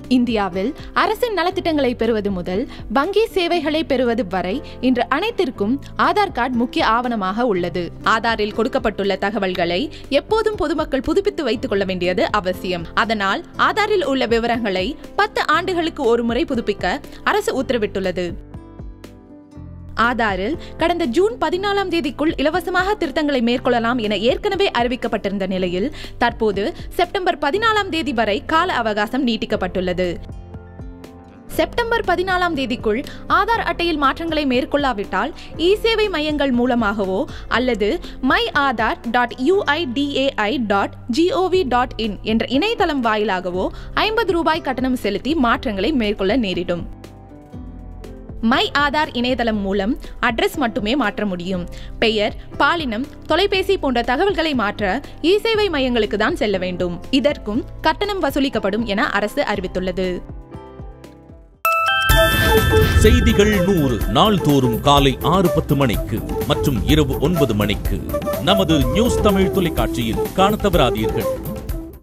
இந்தியாவில் அரசின் நலத்திட்டங்களை பெறுவது முதல் வங்கி சேவைகளை பெறுவது வரை இன்று அனைத்திற்கும் ஆதார் கார்டு முக்கிய ஆவணமாக உள்ளது ஆதாரில் கொடுக்கப்பட்டுள்ள தகவல்களை எப்போதும் பொதுமக்கள் புதுப்பித்து வைத்துக் கொள்ள வேண்டியது அவசியம் அதனால் ஆதாரில் உள்ள விவரங்களை பத்து ஆண்டுகளுக்கு ஒரு முறை புதுப்பிக்க அரசு உத்தரவிட்டுள்ளது ஆதாரில் கடந்த ஜூன் பதினாலாம் தேதிக்குள் இலவசமாக திருத்தங்களை மேற்கொள்ளலாம் என ஏற்கனவே அறிவிக்கப்பட்டிருந்த நிலையில் தற்போது செப்டம்பர் பதினாலாம் தேதி வரை கால அவகாசம் நீட்டிக்கப்பட்டுள்ளது செப்டம்பர் பதினாலாம் தேதிக்குள் ஆதார் அட்டையில் மாற்றங்களை மேற்கொள்ளாவிட்டால் இ சேவை மையங்கள் மூலமாகவோ அல்லது my Aadhaar dot UIDAI dot G O V dot in என்ற இணையதளம் வாயிலாகவோ ஐம்பது ரூபாய் கட்டணம் செலுத்தி மாற்றங்களை மேற்கொள்ள நேரிடும் மை ஆதார் இணையதளம் மூலம் அட்ரஸ் மட்டுமே மாற்ற முடியும் பெயர் பாலினம் தொலைபேசி போன்ற தகவல்களை மாற்ற இ சேவை மையங்களுக்கு தான் செல்ல வேண்டும் இதற்கும் கட்டணம் வசூலிக்கப்படும் என அரசு அறிவித்துள்ளது செய்திகள் நூறு நாள்தோறும் காலை ஆறு பத்து மணிக்கு மற்றும் இரவு ஒன்பது மணிக்கு நமது நியூஸ் தமிழ் தொலைக்காட்சியில் காணத் தவறாதீர்கள்